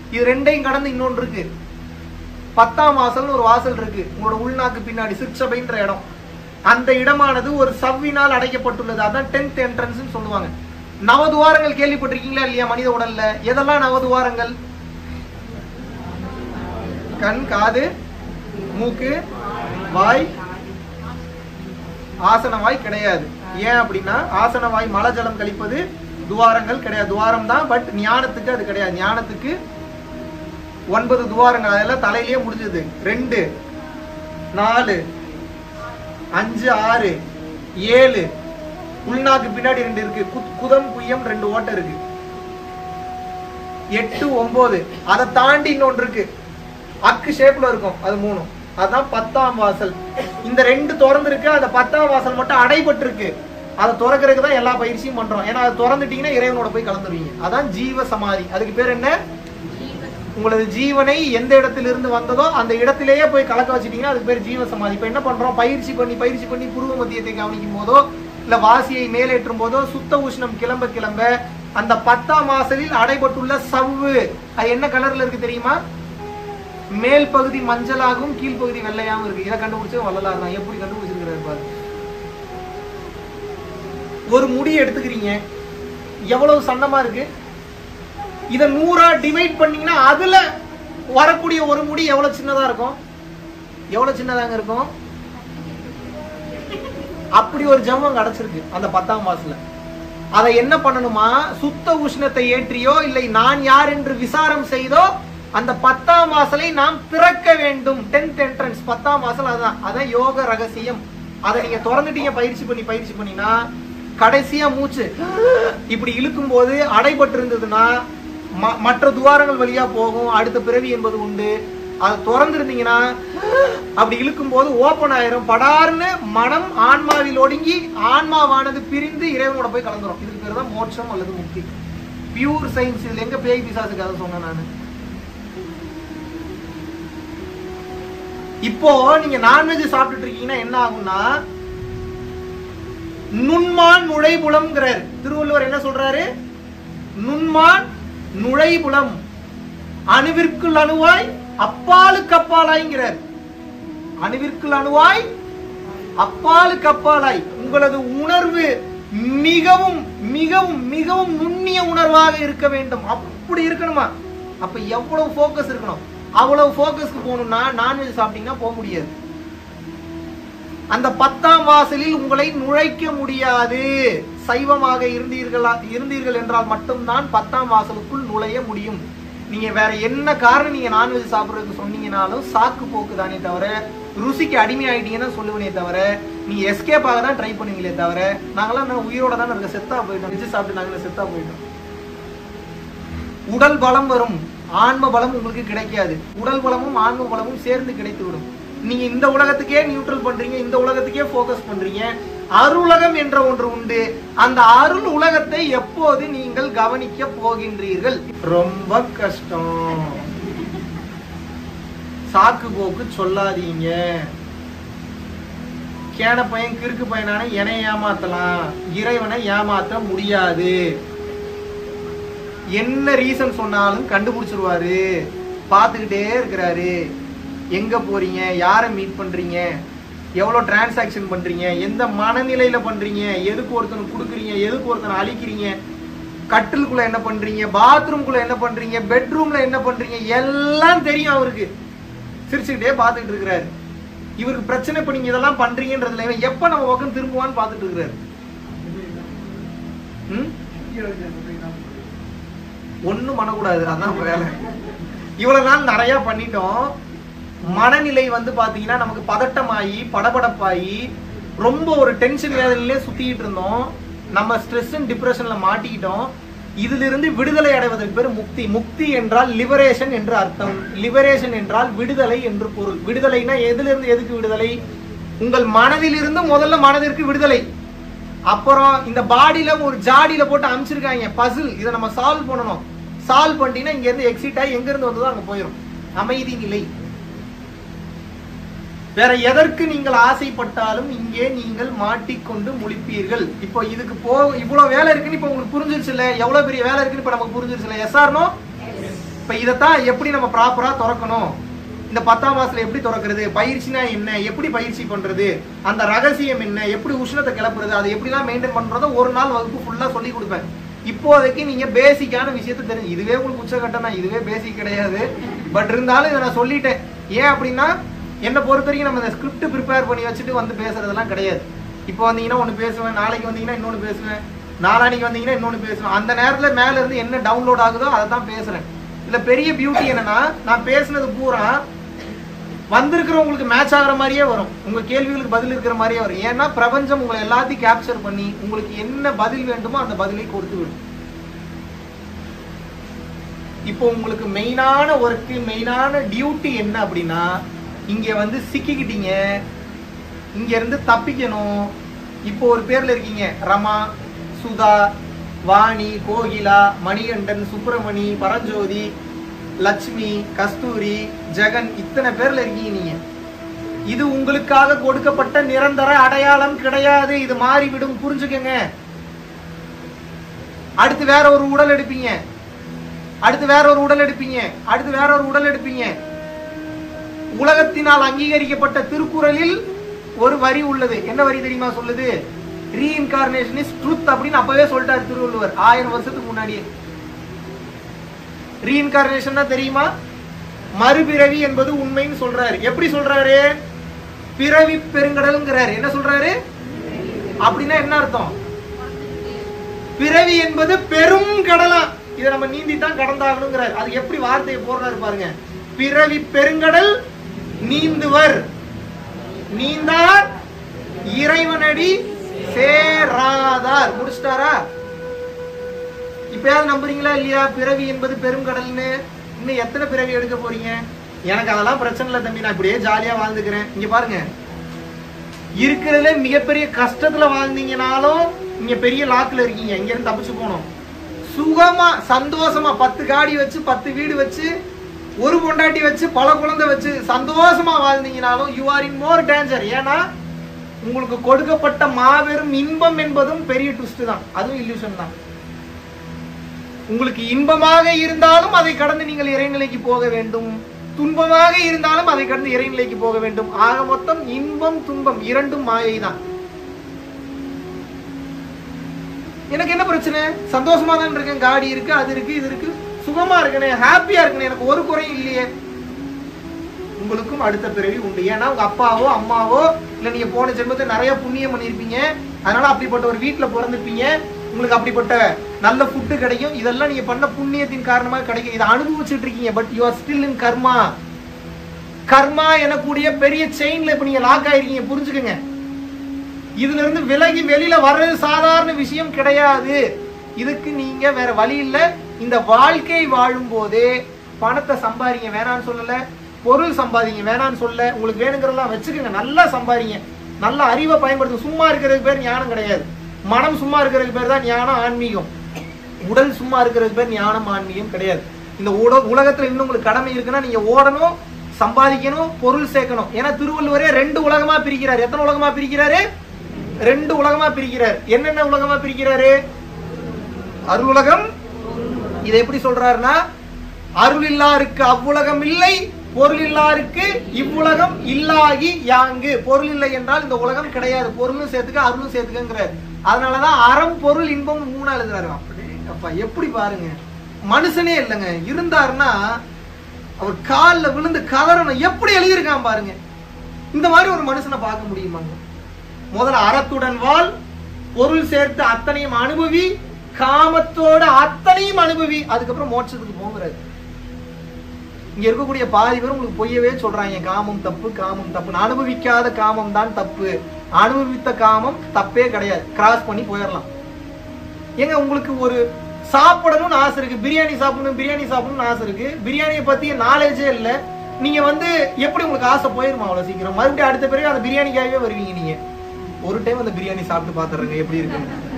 இது ரெண்டையும் கடந்து இன்னொன்று இருக்கு பத்தாம் வாசல்னு ஒரு வாசல் இருக்கு உங்களோட உள்நாக்கு பின்னாடி சிற்சபைன்ற இடம் அந்த இடமானது ஒரு சவ்வினால் அடைக்கப்பட்டுள்ளது அதான் டென்த் என்ட்ரன்ஸ் சொல்லுவாங்க நவதுவாரங்கள் கேள்விப்பட்டிருக்கீங்களா இல்லையா மனித உடல்ல எதெல்லாம் நவதுவாரங்கள் கண் காது மூக்கு வாய் ஆசனவாய் கிடையாது ஏன் அப்படின்னா ஆசனவாய் மலஜலம் கழிப்பது துவாரங்கள் கிடையாது துவாரம் தான் பட் ஞானத்துக்கு அது கிடையாது ஞானத்துக்கு ஒன்பது துவாரங்கள் அதெல்லாம் தலையிலேயே முடிஞ்சது ரெண்டு நாலு அஞ்சு ஆறு ஏழு உள்நாக்கு பின்னாடி ரெண்டு இருக்கு குத்- குதம் குய்யம் ரெண்டு ஓட்டை இருக்கு எட்டு ஒன்பது அதை தாண்டி இன்னொன்று இருக்கு அக்கு ஷேப்ல இருக்கும் அது மூணும் அதுதான் பத்தாம் வாசல் இந்த ரெண்டு திறந்து இருக்கு அந்த பத்தாம் வாசல் மட்டும் அடைபட்டு இருக்கு அதை திறக்கிறதுக்கு தான் எல்லா பயிற்சியும் பண்றோம் ஏன்னா அதை திறந்துட்டீங்கன்னா இறைவனோட போய் கலந்துருவீங்க அதான் ஜீவ சமாதி அதுக்கு பேர் என்ன உங்களது ஜீவனை எந்த இடத்திலிருந்து வந்ததோ அந்த இடத்திலேயே போய் கலக்க வச்சிட்டீங்கன்னா அதுக்கு பேர் ஜீவ சமாதி இப்ப என்ன பண்றோம் பயிற்சி பண்ணி பயிற்சி பண்ணி புருவ மத்தியத்தை கவனிக்கும் போதோ இல்ல வாசியை மேலேற்றும் போதோ சுத்த உஷ்ணம் கிளம்ப கிளம்ப அந்த பத்தாம் வாசலில் அடைபட்டுள்ள சவ்வு அது என்ன கலர்ல இருக்கு தெரியுமா மேல் பகுதி மஞ்சளாகவும் கீழ்ப்பகுதி வெள்ளையாகவும் இருக்கு இதை கண்டுபிடிச்சது வள்ளலார் தான் எப்படி கண்டுபிடிச்சிருக்கிறாரு பாரு ஒரு முடி எடுத்துக்கிறீங்க எவ்வளவு சன்னமா இருக்கு இத நூறா டிவைட் பண்ணீங்கன்னா அதுல வரக்கூடிய ஒரு முடி எவ்வளவு சின்னதா இருக்கும் எவ்வளவு சின்னதாங்க இருக்கும் அப்படி ஒரு ஜம்மம் கிடைச்சிருக்கு அந்த பத்தாம் மாசத்துல அதை என்ன பண்ணணுமா சுத்த உஷ்ணத்தை ஏற்றியோ இல்லை நான் யார் என்று விசாரம் செய்தோ அந்த பத்தாம் வாசலை நாம் திறக்க வேண்டும் டென்த் என்ட்ரன்ஸ் பத்தாம் வாசல் அதுதான் அதான் யோக ரகசியம் அதை நீங்க திறந்துட்டீங்க பயிற்சி பண்ணி பயிற்சி பண்ணினா கடைசியா மூச்சு இப்படி இழுக்கும் போது அடைபட்டு இருந்ததுன்னா ம- மற்ற துவாரங்கள் வழியா போகும் அடுத்த பிறவி என்பது உண்டு அது திறந்திருந்தீங்கன்னா அப்படி இழுக்கும் போது ஓபன் ஆயிரும் படார்னு மனம் ஆன்மாவில் ஒடுங்கி ஆன்மாவானது பிரிந்து இறைவனோட போய் கலந்துரும் இதுக்கு பேர் தான் மோட்சம் அல்லது முக்தி பியூர் சயின்ஸ் இதுல எங்க பேய் பிசாசுக்கு அதை சொன்னேன் நானு இப்போ நீங்க நான்வெஜ் சாப்பிட்டுட்டு இருக்கீங்கன்னா என்ன ஆகும்னா நுண்மான் நுழைபுலம்ங்கிறார் திருவள்ளுவர் என்ன சொல்றாரு நுண்மான் நுழைபுலம் அணுவிற்குள் அணுவாய் அப்பாலுக்கு அப்பாலாய்ங்கிறார் அணுவிற்குள் அணுவாய் அப்பாலுக்கு அப்பாலாய் உங்களது உணர்வு மிகவும் மிகவும் மிகவும் நுண்ணிய உணர்வாக இருக்க வேண்டும் அப்படி இருக்கணுமா அப்ப எவ்வளவு ஃபோக்கஸ் இருக்கணும் அவ்வளவு ஃபோக்கஸ்க்கு போகணும்னா நான்வெஜ் சாப்பிட்டீங்கன்னா போக முடியாது அந்த பத்தாம் வாசலில் உங்களை நுழைக்க முடியாது சைவமாக இருந்தீர்களா இருந்தீர்கள் என்றால் மட்டும்தான் பத்தாம் வாசலுக்குள் நுழைய முடியும் நீங்க வேற என்ன காரணம் நீங்க நான்வெஜ் சாப்பிடுறதுக்கு சொன்னீங்கனாலும் சாக்கு போக்கு தானே தவிர ருசிக்கு அடிமை ஆயிட்டீங்கன்னு சொல்லுவனே தவிர நீங்க எஸ்கேப் ஆக தான் ட்ரை பண்ணுவீங்களே தவிர நாங்களாம் என்ன உயிரோட தான் இருக்க செத்தா போயிட்டோம் வெஜ் சாப்பிட்டு நாங்க செத்தா போயிட்டோம் உடல் பலம் வரும் ஆன்ம பலம் உங்களுக்கு கிடைக்காது உடல் பலமும் ஆன்ம பலமும் சேர்ந்து கிடைத்து விடும் நீங்க இந்த உலகத்துக்கே நியூட்ரல் பண்றீங்க இந்த உலகத்துக்கே ஃபோக்கஸ் பண்றீங்க அருளகம் என்ற ஒன்று உண்டு அந்த அருள் உலகத்தை எப்போது நீங்கள் கவனிக்க போகின்றீர்கள் ரொம்ப கஷ்டம் சாக்கு போக்கு சொல்லாதீங்க கேன பையன் கிறுக்கு பையனான என்னை ஏமாத்தலாம் இறைவனை ஏமாத்த முடியாது என்ன ரீசன் சொன்னாலும் கண்டுபிடிச்சிருவாரு பார்த்துக்கிட்டே இருக்கிறாரு எங்க போறீங்க யாரை மீட் பண்றீங்க எவ்வளவு டிரான்சாக்ஷன் பண்றீங்க எந்த மனநிலையில பண்றீங்க எதுக்கு ஒருத்தனுக்கு கொடுக்குறீங்க எதுக்கு ஒருத்தனை அழிக்கிறீங்க கட்டிலுக்குள்ள என்ன பண்றீங்க பாத்ரூம்குள்ள என்ன பண்றீங்க பெட்ரூம்ல என்ன பண்றீங்க எல்லாம் தெரியும் அவருக்கு சிரிச்சுக்கிட்டே பார்த்துக்கிட்டு இருக்கிறாரு இவருக்கு பிரச்சனை இப்ப நீங்க இதெல்லாம் பண்றீங்கன்றதுல இவன் எப்ப நம்ம பக்கம் திரும்புவான்னு பார்த்துட்டு இருக்கிறாரு ம் ஒண்ணும் பண்ணக்கூடாது அதான் வேலை இவ்வளவு நாள் நிறைய பண்ணிட்டோம் மனநிலை வந்து பாத்தீங்கன்னா நமக்கு பதட்டமாயி படபடப்பாயி ரொம்ப ஒரு டென்ஷன் வேதனையிலே சுத்திட்டு இருந்தோம் நம்ம ஸ்ட்ரெஸ் அண்ட் டிப்ரெஷன்ல மாட்டிக்கிட்டோம் இதுல இருந்து விடுதலை அடைவதற்கு பேர் முக்தி முக்தி என்றால் லிபரேஷன் என்று அர்த்தம் லிபரேஷன் என்றால் விடுதலை என்று பொருள் விடுதலைனா எதுல இருந்து எதுக்கு விடுதலை உங்கள் மனதிலிருந்து முதல்ல மனதிற்கு விடுதலை அப்புறம் இந்த பாடியில ஒரு ஜாடியில போட்டு அமிச்சிருக்காங்க பசில் இதை நம்ம சால்வ் பண்ணணும் சால்வ் பண்ணிட்டீங்கன்னா இங்க இருந்து எக்ஸிட் ஆகி எங்க இருந்து வந்ததோ அங்க போயிடும் அமைதி நிலை வேற எதற்கு நீங்கள் ஆசைப்பட்டாலும் இங்கே நீங்கள் மாட்டிக்கொண்டு முழிப்பீர்கள் இப்போ இதுக்கு போ இவ்வளவு வேலை இருக்குன்னு இப்போ உங்களுக்கு புரிஞ்சிருச்சு இல்ல எவ்வளவு பெரிய வேலை இருக்குன்னு இப்ப நமக்கு புரிஞ்சிருச்சு இல்ல எஸ்ஆர்னோ இப்ப இதைத்தான் எப்படி நம்ம ப்ராப்பரா திறக்கணும் இந்த பத்தாம் மாசத்துல எப்படி திறக்கிறது பயிற்சினா என்ன எப்படி பயிற்சி பண்றது அந்த ரகசியம் என்ன எப்படி உஷ்ணத்தை கிளப்புறது அதை எப்படிலாம் மெயின்டைன் பண்றதோ ஒரு நாள் வகுப்பு ஃபுல்லா சொல்லி கொடுப்பேன் இப்போதைக்கு நீங்க பேசிக்கான விஷயத்தை தெரிஞ்சு இதுவே உங்களுக்கு உச்சகட்டம் தான் இதுவே பேசிக் கிடையாது பட் இருந்தாலும் இதை நான் சொல்லிட்டேன் ஏன் அப்படின்னா என்னை பொறுத்த வரைக்கும் நம்ம இந்த ஸ்கிரிப்ட் ப்ரிப்பேர் பண்ணி வச்சுட்டு வந்து பேசுறதெல்லாம் கிடையாது இப்போ வந்தீங்கன்னா ஒன்று பேசுவேன் நாளைக்கு வந்தீங்கன்னா இன்னொன்று பேசுவேன் நாளானிக்கு வந்தீங்கன்னா இன்னொன்று பேசுவேன் அந்த நேரத்தில் மேல இருந்து என்ன டவுன்லோட் ஆகுதோ அதை தான் பேசுறேன் இதுல பெரிய பியூட்டி என்னன்னா நான் பேசுனது பூரா வந்திருக்கிறவங்களுக்கு மேட்ச் ஆகுற மாதிரியே வரும் உங்க கேள்விகளுக்கு பதில் இருக்கிற மாதிரியே வரும் ஏன்னா பிரபஞ்சம் உங்களை எல்லாத்தையும் கேப்சர் பண்ணி உங்களுக்கு என்ன பதில் வேண்டுமோ அந்த பதிலை கொடுத்து விடும் இப்போ உங்களுக்கு மெயினான ஒர்க்கு மெயினான டியூட்டி என்ன அப்படின்னா இங்க வந்து சிக்கிக்கிட்டீங்க இங்க இருந்து தப்பிக்கணும் இப்போ ஒரு பேர்ல இருக்கீங்க ரமா சுதா வாணி கோகிலா மணிகண்டன் சுப்பிரமணி பரஞ்சோதி லட்சுமி கஸ்தூரி ஜெகன் இத்தனை பேர்ல இருக்கீங்க நீங்க இது உங்களுக்காக கொடுக்கப்பட்ட நிரந்தர அடையாளம் கிடையாது இது மாறிவிடும் புரிஞ்சுக்கங்க அடுத்து வேற ஒரு உடல் எடுப்பீங்க அடுத்து வேற ஒரு உடல் எடுப்பீங்க அடுத்து வேற ஒரு உடல் எடுப்பீங்க உலகத்தினால் அங்கீகரிக்கப்பட்ட திருக்குறளில் ஒரு வரி உள்ளது என்ன வரி தெரியுமா சொல்லுது ரீஇன்கார்னேஷன் இஸ் ட்ரூத் அப்படின்னு அப்பவே சொல்லிட்டார் திருவள்ளுவர் ஆயிரம் வருஷத்துக்கு முன்னாடியே ரீஇன்கார்னேஷன் தெரியுமா மறுபிறவி என்பது உண்மைன்னு சொல்றாரு எப்படி சொல்றாரு பிறவி பெருங்கடலுங்கிறாரு என்ன சொல்றாரு அப்படின்னா என்ன அர்த்தம் பிறவி என்பது பெரும் கடலா இதை நம்ம நீந்தி தான் கடந்தாகணுங்கிறார் அது எப்படி வார்த்தையை போடுறாரு பாருங்க பிறவி பெருங்கடல் நீந்துவர் நீந்தார் இறைவனடி சேராதார் முடிச்சிட்டாரா இப்பயாவது நம்புறீங்களா இல்லையா பிறவி என்பது பெருங்கடல்னு இன்னும் எத்தனை பிறவி எடுக்க போறீங்க எனக்கு அதெல்லாம் பிரச்சனை இல்லை தம்பி நான் இப்படியே ஜாலியா வாழ்ந்துக்கிறேன் இங்க பாருங்க இருக்கிறதுல மிகப்பெரிய கஷ்டத்துல வாழ்ந்தீங்கனாலும் நீங்க பெரிய லாக்ல இருக்கீங்க இங்க இருந்து தப்பிச்சு போகணும் சுகமா சந்தோஷமா பத்து காடி வச்சு பத்து வீடு வச்சு ஒரு பொண்டாட்டி வச்சு பல குழந்தை வச்சு சந்தோஷமா வாழ்ந்தீங்கனாலும் you are in more danger ஏன்னா உங்களுக்கு கொடுக்கப்பட்ட மாபெரும் இன்பம் என்பதும் பெரிய ட்விஸ்ட் தான் அதுவும் இல்லூஷன் தான் உங்களுக்கு இன்பமாக இருந்தாலும் அதை கடந்து நீங்கள் இறைநிலைக்கு போக வேண்டும் துன்பமாக இருந்தாலும் அதை கடந்து இறைநிலைக்கு போக வேண்டும் ஆக மொத்தம் இன்பம் துன்பம் இரண்டும் மாயை தான் எனக்கு என்ன பிரச்சனை சந்தோஷமா தான் இருக்கேன் காடி இருக்கு அது இருக்கு இது இருக்கு சுகமா இருக்கனே ஹாப்பியா இருக்கனே எனக்கு ஒரு குறையும் இல்லையே உங்களுக்கும் அடுத்த பிறவி உண்டு ஏன்னா உங்க அப்பாவோ அம்மாவோ இல்ல நீங்க போன ஜென்மத்தில் நிறைய புண்ணியம் பண்ணிருப்பீங்க அதனால அப்படிப்பட்ட ஒரு வீட்டுல பிறந்திருப்பீங்க உங்களுக்கு அப்படிப்பட்ட நல்ல ஃபுட்டு கிடைக்கும் இதெல்லாம் நீங்க பண்ண புண்ணியத்தின் காரணமாக கிடைக்கும் இதை அனுபவிச்சுட்டு இருக்கீங்க but you are still in karma கர்மா எனக்கூடிய பெரிய செயின்ல இப்ப நீங்க லாக் ஆயிருக்கீங்க புரிஞ்சுக்கங்க இதுல இருந்து விலகி வெளியில வர்றது சாதாரண விஷயம் கிடையாது இதுக்கு நீங்க வேற வழி இல்ல இந்த வாழ்க்கை வாழும் போதே பணத்தை சம்பாதிங்க வேணான்னு சொல்லல பொருள் சம்பாதிங்க வேணான்னு சொல்ல உங்களுக்கு வேணுங்கிறதெல்லாம் வச்சுக்கோங்க நல்லா சம்பாதிங்க நல்ல அறிவை பயன்படுத்துங்க சும்மா இருக்கிறதுக்கு பேர் ஞானம் கிடையாது மனம் சும்மா இருக்கிறதுக்கு பேர் தான் ஞானம் ஆன்மீகம் உடல் சும்மா இருக்கிறதுக்கு பேர் ஞானம் ஆன்மீகம் கிடையாது இந்த உட உலகத்துல இன்னும் உங்களுக்கு கடமை இருக்குன்னா நீங்க ஓடணும் சம்பாதிக்கணும் பொருள் சேர்க்கணும் ஏன்னா திருவள்ளுவரே ரெண்டு உலகமா பிரிக்கிறார் எத்தனை உலகமா பிரிக்கிறாரு ரெண்டு உலகமா பிரிக்கிறார் என்னென்ன உலகமா பிரிக்கிறாரு அருள் உலகம் இதை எப்படி சொல்றாருன்னா அருள் இல்லாருக்கு அவ்வுலகம் இல்லை பொருள் இல்லாருக்கு இவ்வுலகம் இல்லாகி யாங்கு பொருள் இல்லை என்றால் இந்த உலகம் கிடையாது பொருளும் சேர்த்துக்க அருளும் சேர்த்துக்கங்கிறார் அதனாலதான் அறம் பொருள் இன்பம் மூணா எழுதுறாரு அப்படி அப்பா எப்படி பாருங்க மனுஷனே இல்லைங்க இருந்தாருன்னா அவர் காலில் விழுந்து கதறணும் எப்படி எழுதியிருக்கான் பாருங்க இந்த மாதிரி ஒரு மனுஷனை பார்க்க முடியுமாங்க முதல்ல அறத்துடன் வாழ் பொருள் சேர்த்து அத்தனையும் அனுபவி காமத்தோட அத்தனையும் அனுபவி அதுக்கப்புறம் மோட்சத்துக்கு போங்கிறாரு இங்க இருக்கக்கூடிய பாதி பேர் உங்களுக்கு பொய்யவே சொல்றாங்க காமம் தப்பு காமம் தப்பு அனுபவிக்காத காமம் தான் தப்பு அனுபவித்த காமம் தப்பே கிடையாது கிராஸ் பண்ணி போயிடலாம் ஏங்க உங்களுக்கு ஒரு சாப்பிடணும்னு ஆசை இருக்கு பிரியாணி சாப்பிடணும் பிரியாணி சாப்பிடணும்னு ஆசை இருக்கு பிரியாணியை பத்தி நாலேஜே இல்லை நீங்க வந்து எப்படி உங்களுக்கு ஆசை போயிருமா அவ்வளவு சீக்கிரம் மறுபடியும் அடுத்த பிறகு அந்த பிரியாணிக்காகவே வருவீங்க நீங்க ஒரு டைம் அந்த பிரியாணி சாப்பிட்டு பாத்துறங்க எப்படி இருக்குன்னு